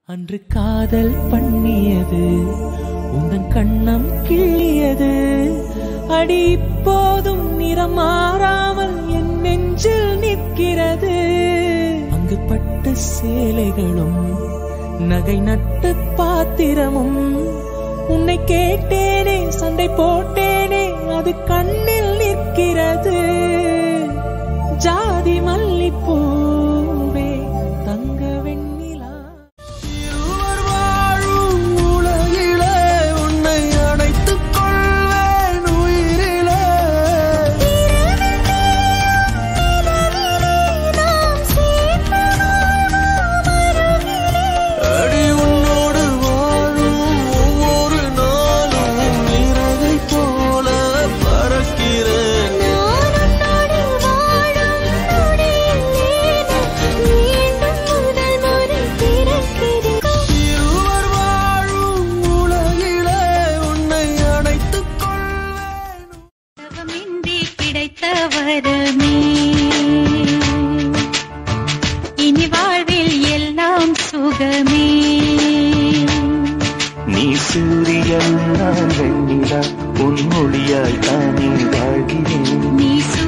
அன்று காதல் பண்ணியது உந்தன் கண்ணம் கிள்ளியது அடி இப்போதும் நிறம் மாறாமல் என் நெஞ்சில் நிற்கிறது அங்கு பட்ட சேலைகளும் நகை நட்டு பாத்திரமும் உன்னை கேட்டேனே சண்டை போட்டேனே அது கண்ணில் நிற்கிறது ஜாதி மல்லிப்பூவே தங்க வெண்ணிலா இருவர் வாழும் உலகிலே உன்னை அணைத்துக் கொள்வேன் உயிரிலே அடி உன்னோடு வாழும் ஒவ்வொரு நாளும் இறகை போல பறக்கிறேன் இருவர் வாழும் உலகிலே உன்னை அணைத்துக் கொள்வேன் தவமின்றி கிடைத்த வரமே இனி வாழ்வில் எல்லாம் சுகமே நீ சூரியன் நான் வெண்ணிலா உன் மொழியால் தானே வாழ்கிறேன் நீ சூரியன்